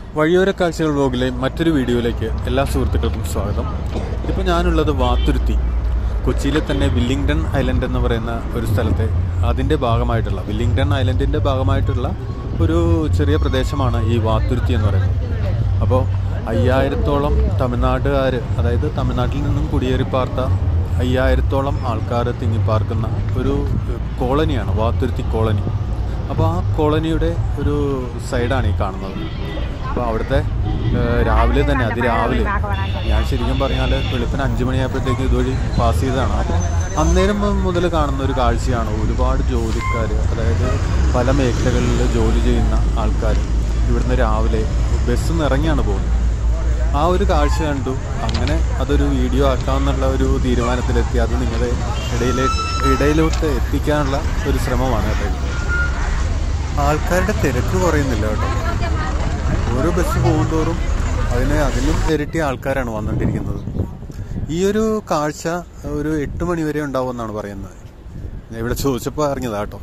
വഴിയോര കാഴ്ചകൾ വ്ലോഗിലെ മറ്റൊരു വീഡിയോയിലേക്ക് എല്ലാ സുഹൃത്തുക്കൾക്കും സ്വാഗതം ഇപ്പോൾ ഞാനുള്ളത് വാത്തുരുത്തി കൊച്ചിയിലെ തന്നെ വില്ലിംഗ്ടൺ ഐലൻഡ് എന്ന് പറയുന്ന ഒരു സ്ഥലത്തെ അതിൻ്റെ ഭാഗമായിട്ടുള്ള വില്ലിംഗ്ടൺ ഐലൻഡിൻ്റെ ഭാഗമായിട്ടുള്ള ഒരു ചെറിയ പ്രദേശമാണ് ഈ വാത്തുരുത്തി എന്ന് പറയുന്നത് അപ്പോൾ അയ്യായിരത്തോളം തമിഴ്നാട്ടുകാർ അതായത് തമിഴ്നാട്ടിൽ നിന്നും കുടിയേറി പാർത്ത അയ്യായിരത്തോളം ആൾക്കാർ തിങ്ങിപ്പാർക്കുന്ന ഒരു കോളനിയാണ് വാത്തുരുത്തി കോളനി അപ്പോൾ ആ കോളനിയുടെ ഒരു സൈഡാണ് ഈ കാണുന്നത് അപ്പോൾ അവിടുത്തെ ഏഹ്, രാവിലെ തന്നെ അതിരാവിലെ ഞാൻ ശരിക്കും പറഞ്ഞാൽ വെളുപ്പിന് അഞ്ച് മണിയായപ്പോഴത്തേക്ക് ഇതുവഴി പാസ് ചെയ്തതാണ് അപ്പോൾ അന്നേരം മുതൽ കാണുന്ന ഒരു കാഴ്ചയാണ് ഒരുപാട് ജോലിക്കാർ അതായത് പല മേഖലകളിൽ ജോലി ചെയ്യുന്ന ആൾക്കാർ ഇവിടുന്ന് രാവിലെ ബസ് നിറങ്ങിയാണ് പോകുന്നത് ആ ഒരു കാഴ്ച കണ്ടു അങ്ങനെ അതൊരു വീഡിയോ ആക്കാമെന്നുള്ള ഒരു തീരുമാനത്തിലെത്തി അത് നിങ്ങളുടെ ഇടയിലെ ഇടയിലോട്ട് എത്തിക്കാനുള്ള ഒരു ശ്രമമാണ് കേട്ടോ ഇത്. ആൾക്കാരുടെ തിരക്ക് കുറയുന്നില്ല കേട്ടോ ഓരോ ബസ് പോകുന്തോറും അതിന് അതിലും ഇരട്ടി ആൾക്കാരാണ് വന്നുകൊണ്ടിരിക്കുന്നത് ഈ ഒരു കാഴ്ച ഒരു എട്ട് മണി വരെ ഉണ്ടാവുമെന്നാണ് പറയുന്നത് ഞാൻ ഇവിടെ ചോദിച്ചപ്പോൾ അറിഞ്ഞതാ കേട്ടോ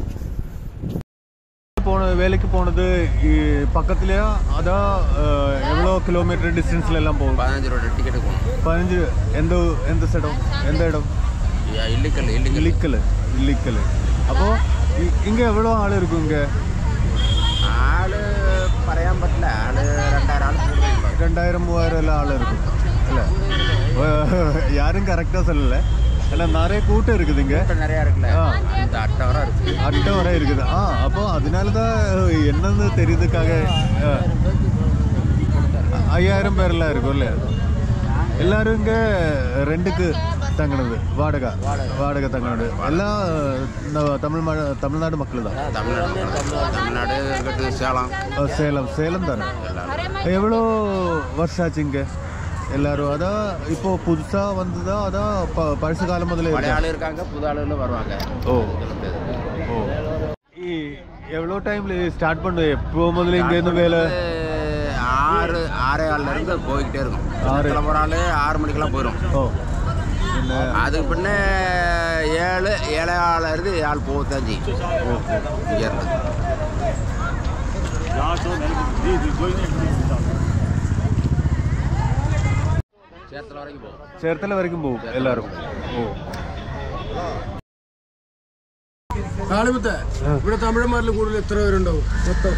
പോണ വേലയ്ക്ക് പോണത് ഈ പക്കത്തിലെ അതാ എவ்வளோ കിലോമീറ്റർ ഡിസ്റ്റൻസിലെല്ലാം പോകും பதினஞ்சு ரூபா டிக்கெட்டு போகணும் പതിനഞ്ച് എന്ത് എന്ത് സ്ഥലം എന്താ ഇടം இல்லிக்கல் இல்லிக்கல் ഇല്ലിക്കല് ഇല്ലിക്കല് അപ്പോ ഇ- ഇങ്ങ എவ்வளோ ആള് ഇരിക്കും ഇങ്ങ ആള് പറയാൻ പറ്റില്ല ആള് രണ്ടായിരം ആള് കൂടുതലുണ്ടാവും രണ്ടായിരം മൂവായിരം എല്ലാം ആള് ഇരിക്കും അല്ലേ யாரும் கரெக்டா சொல்லல இல்ல நிறைய கூட்டம் இருக்குது இங்க கூட்டம் நிறைய இருக்குல்ல ஆ. இந்த அட்டை வரை இருக்கு அட்டை வரை இருக்குது ஆ அப்போ அதனாலதான் என்னன்னு தெரியுதுக்காக ஆ. ஐயாயிரம் பேர்லாம் இருக்கும் இல்ல எல்லாரும் இங்க ரெண்டுக்கு தங்கினது வாடகை வாடகை தங்கினது எல்லாம் ந- தமிழ் ம- தமிழ்நாடு மக்கள் தான் தமிழ்நாடு தமிழ்நாடு இங்கிட்டு சேலம் ஆ, சேலம் சேலம் தானே எவ்வளோ வருஷம் ஆச்சு இங்க எல்லாரும் அதான் இப்போ புதுசா வந்ததா அதான் ப- பழசு காலம் முதல்ல பழைய இருக்கா? ஆளு இருக்காங்க புது ஆளுகளும் வருவாங்க ஓ ஓ ഈ എவ்வளோ டைம்ல ஸ்டார்ட் பண்ணு எப்போ முதல்ல இங்க இருந்து வேலை ஆறு ஆறே ஆளுல இருந்து போய்கிட்டே இருக்கும் ஆறு. கிளம்புற ஆளு ஆறு மணிக்கெல்லாம் போயிடும் ஓ പിന്നെ அதுக்கு பின்ன ஏழு ஏழை ஆள இருந்து ஆள் போகத்தான் செய்யும் இங்க இருந்து சேத்துல வரைக்கும் போகும் ചേർത്തല വരയ്ക്കും പോകും എല്ലാവരും ഓ കാളിമുത്ത് ഇവിടെ തമിഴന്മാരിൽ കൂടുതൽ എത്ര പേരുണ്ടാവും മൊത്തം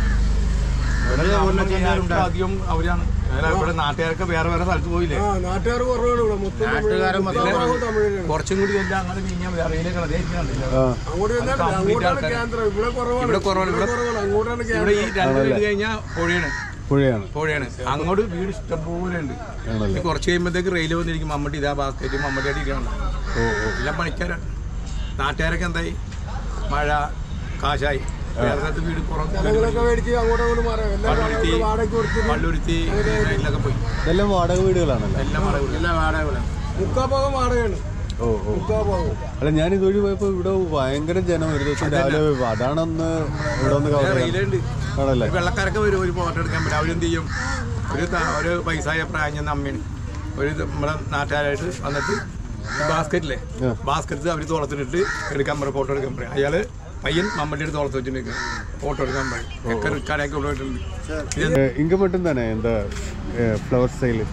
അധികം അവരാണ് അതായത് ഇവിടെ നാട്ടുകാരൊക്കെ വേറെ വേറെ സ്ഥലത്ത് പോയില്ലേ ആ നാട്ടുകാർ കുറവാണ് ഇവിടെ മൊത്തം നാട്ടുകാരൻ മൊത്തം തമിഴ് തമിഴരാണ് കുറച്ചും കൂടി ചെല്ലാം അങ്ങനെ കഴിഞ്ഞാൽ വേറെ അതേ കണ്ടില്ല ആ അങ്ങോട്ട് ചെന്നാൽ അങ്ങോട്ടാണ് കേന്ദ്രം ഇവിടെ കുറവാണ് ഇവിടെ കുറവാണ്. ഇവിടെ കുറവാണ് അങ്ങോട്ടാണ് ഇവിടെ കേന്ദ്രം ഈ രണ്ട് വീട് കഴിഞ്ഞാൽ പുഴയാണ് പുഴയാണ് പുഴയാണ് അങ്ങോട്ട് വീട് ഇഷ്ടംപോലെ ഉണ്ട് ആണല്ലേ കുറച്ച് കഴിയുമ്പോഴത്തേക്ക് റെയിൽ വന്നിരിക്കും മമ്മട്ടി ഇതാ ബാസ്കറ്റ് മമ്മട്ടി അടിക്കുകയാണ് ഓ ഓ എല്ലാം പണിക്കാരാണ് നാട്ടുകാരൊക്കെ എന്തായി മഴ കാശായി വേറെ സ്ഥലത്ത് വീട് കുറവ് സ്ഥലങ്ങളൊക്കെ മേടിച്ച് അങ്ങോട്ടും അങ്ങോട്ട് മാറാം എല്ലാം പള്ളുരുത്തി ഇവിടെ വാടകയ്ക്ക് കൊടുത്തിട്ട് പള്ളുരുത്തി സൈഡിലൊക്കെ പോയി ഇതെല്ലാം വാടക വീടുകളാണല്ലേ എല്ലാം മഴ எல்லாம் வாடகை മുക്കാ ഭാഗം വാടകയാണ് ഓ ഓ മുക്കാ ഭാഗം അല്ല ഞാൻ ഇതുവഴി പോയപ്പോ ഇവിടെ ഭയങ്കര ജനം ഒരു ദിവസം രാവിലെ പോയപ്പോ അതാണന്ന് ഇവിടെ ഒന്ന് കവർ റെയിലുണ്ട് ആണല്ലേ വെള്ളക്കാരൊക്കെ വരും ഒരു ഫോട്ടോ എടുക്കാൻ പറ്റും അവരെന്ത് ചെയ്യും ഒരു ത- ഒരു വയസ്സായ പ്രായം ചെന്ന അമ്മയാണ് ഒരു ഇത് നമ്മളെ നാട്ടുകാരായിട്ട് വന്നിട്ട് ബാസ്ക്കറ്റില്ലേ ആ. ബാസ്ക്കറ്റ് അവർ തോളത്തിലിട്ട് എടുക്കാൻ പറയും ഫോട്ടോ എടുക്കാൻ പറയും അയാള് പയ്യൻ മമ്മടിയുടെ തോളത്ത് വെച്ചിട്ട് ഫോട്ടോ എടുക്കാൻ പറയും ഒക്കെ റിക്കാർഡൊക്കെ കൊണ്ടുപോയിട്ടുണ്ട് ഇത് ഏ, ഇങ്ക മട്ടും തന്നെ എന്താ ഫ്ലവർ സ്റ്റൈല്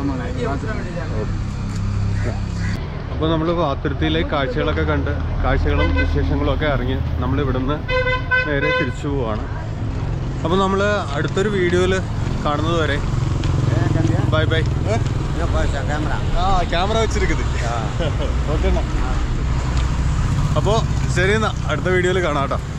അപ്പോൾ നമ്മൾ വാത്തുരുത്തിയിലെ കാഴ്ചകളൊക്കെ കണ്ട് കാഴ്ചകളും വിശേഷങ്ങളും ഒക്കെ അറിഞ്ഞ് നമ്മൾ ഇവിടുന്ന് നേരെ തിരിച്ചു പോവാണ് അപ്പോൾ നമ്മൾ അടുത്തൊരു വീഡിയോയിൽ കാണുന്നത് വരെ ബൈ ബൈ கேமரா ആ ക്യാമറ വെച്ചിരിക്കുന്നത് ഓക്കെ അപ്പോൾ ശരി എന്നാ അടുത്ത വീഡിയോയിൽ കാണാം കേട്ടോ